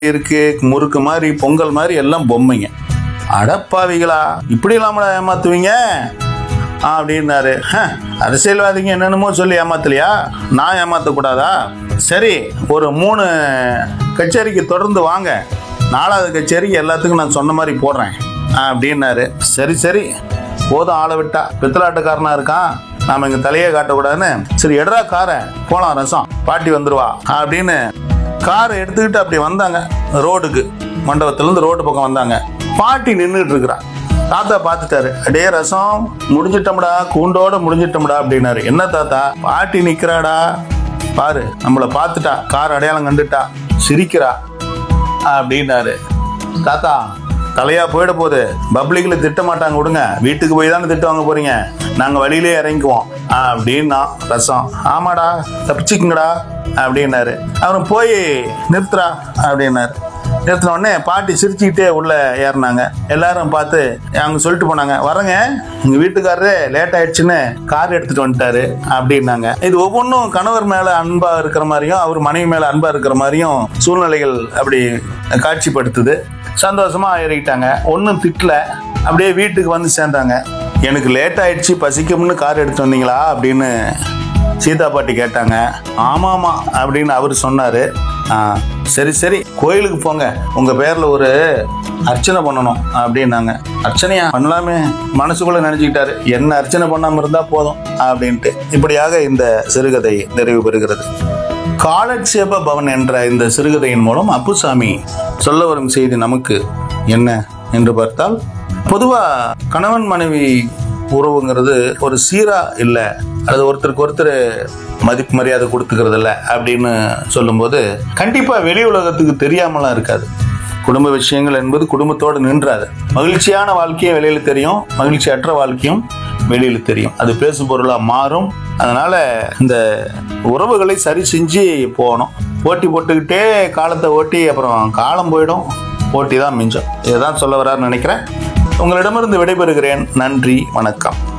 இருக்கு முறுக்கு மாதிரி பொங்கல் மாதிரி எல்லாம் பொம்மைங்க அடப்பாவிகளா இப்படி இல்லாம ஏமாத்துவீங்க அப்படின்னாரு "ஹ, அரசியல்வாதிங்க என்னென்னமோ சொல்லி ஏமாத்தலையா நான் ஏமாத்தக்கூடாதா சரி ஒரு மூணு கச்சேரிக்கு தொடர்ந்து வாங்க நாலாவது கச்சேரிக்கு எல்லாத்துக்கும் நான் சொன்ன மாதிரி போடுறேன் அப்படின்னாரு சரி சரி போதும் ஆளை விட்டா பித்தலாட்டுக்காரனா இருக்கான் நாம இங்க தலையே காட்டக்கூடாதுன்னு சரி எடுறா காரை போலாம் ரசம் பாட்டி வந்துருவா அப்படின்னு காரை எடுத்துக்கிட்டு அப்படி வந்தாங்க ரோடுக்கு மண்டபத்திலேருந்து ரோடு பக்கம் வந்தாங்க பாட்டி நின்றுட்டு இருக்கிறா தாத்தா பார்த்துட்டாரு அடே ரசம் முடிஞ்சிட்டோம்டா கூண்டோட முடிஞ்சிட்டோம்டா அப்படின்னாரு என்ன தாத்தா பாட்டி நிக்கிறாடா பாரு நம்மளை பார்த்துட்டா கார் அடையாளம் கண்டுட்டா சிரிக்கிறா அப்படின்னாரு தாத்தா தலையா போயிட போகுது பப்ளிக்ல திட்ட மாட்டாங்க விடுங்க வீட்டுக்கு போய் தானே திட்டு வாங்க போறீங்க நாங்க வழியிலே இறங்கிக்குவோம் அப்படின்னா ரசம் ஆமாடா தப்பிச்சுக்குங்கடா அப்படின்னாரு அவரும் போய் நிறுத்துறா அப்படின்னாரு நிறுத்தின உடனே பாட்டி சிரிச்சுக்கிட்டே உள்ள ஏறினாங்க எல்லாரும் பார்த்து அவங்க சொல்லிட்டு போனாங்க வரங்க எங்க வீட்டுக்காரரு லேட் ஆயிடுச்சுன்னு கார் எடுத்துட்டு வந்துட்டாரு அப்படின்னாங்க இது ஒவ்வொன்றும் கணவர் மேல அன்பா இருக்கிற மாதிரியும் அவர் மனைவி மேல அன்பா இருக்கிற மாதிரியும் சூழ்நிலைகள் அப்படி காட்சிப்படுத்துது சந்தோஷமா ஏறிக்கிட்டாங்க ஒன்றும் திட்டல அப்படியே வீட்டுக்கு வந்து சேர்ந்தாங்க எனக்கு லேட் ஆயிடுச்சு பசிக்கும்னு கார் எடுத்து வந்தீங்களா அப்படின்னு சீதா பாட்டி கேட்டாங்க ஆமாமா அப்படின்னு அவர் சொன்னாரு ஆ சரி சரி கோயிலுக்கு போங்க உங்க பேர்ல ஒரு அர்ச்சனை பண்ணணும் அப்படின்னாங்க அர்ச்சனையா பண்ணலாமே மனசுக்குள்ள நினைச்சுக்கிட்டாரு என்ன அர்ச்சனை பண்ணாம இருந்தா போதும் அப்படின்ட்டு இப்படியாக இந்த சிறுகதை நிறைவு பெறுகிறது காலட்சேப பவன் என்ற இந்த சிறுகதையின் மூலம் அப்புசாமி சொல்ல வரும் செய்தி நமக்கு என்ன என்று பார்த்தால் பொதுவா கணவன் மனைவி உறவுங்கிறது ஒரு சீரா இல்லை அது ஒருத்தருக்கு ஒருத்தர் மதிப்பு மரியாதை கொடுத்துக்கிறது இல்லை அப்படின்னு சொல்லும்போது கண்டிப்பா வெளி உலகத்துக்கு தெரியாமலாம் இருக்காது குடும்ப விஷயங்கள் என்பது குடும்பத்தோடு நின்றாது மகிழ்ச்சியான வாழ்க்கையும் வெளியில தெரியும் மகிழ்ச்சியற்ற வாழ்க்கையும் வெளியில தெரியும் அது பேசும் பொருளா மாறும் அதனால இந்த உறவுகளை சரி செஞ்சு போகணும் போட்டி போட்டுக்கிட்டே காலத்தை ஓட்டி அப்புறம் காலம் போயிடும் போட்டி தான் மிஞ்சம் இதுதான் சொல்ல வராருன்னு நினைக்கிறேன் உங்களிடமிருந்து விடைபெறுகிறேன் நன்றி வணக்கம்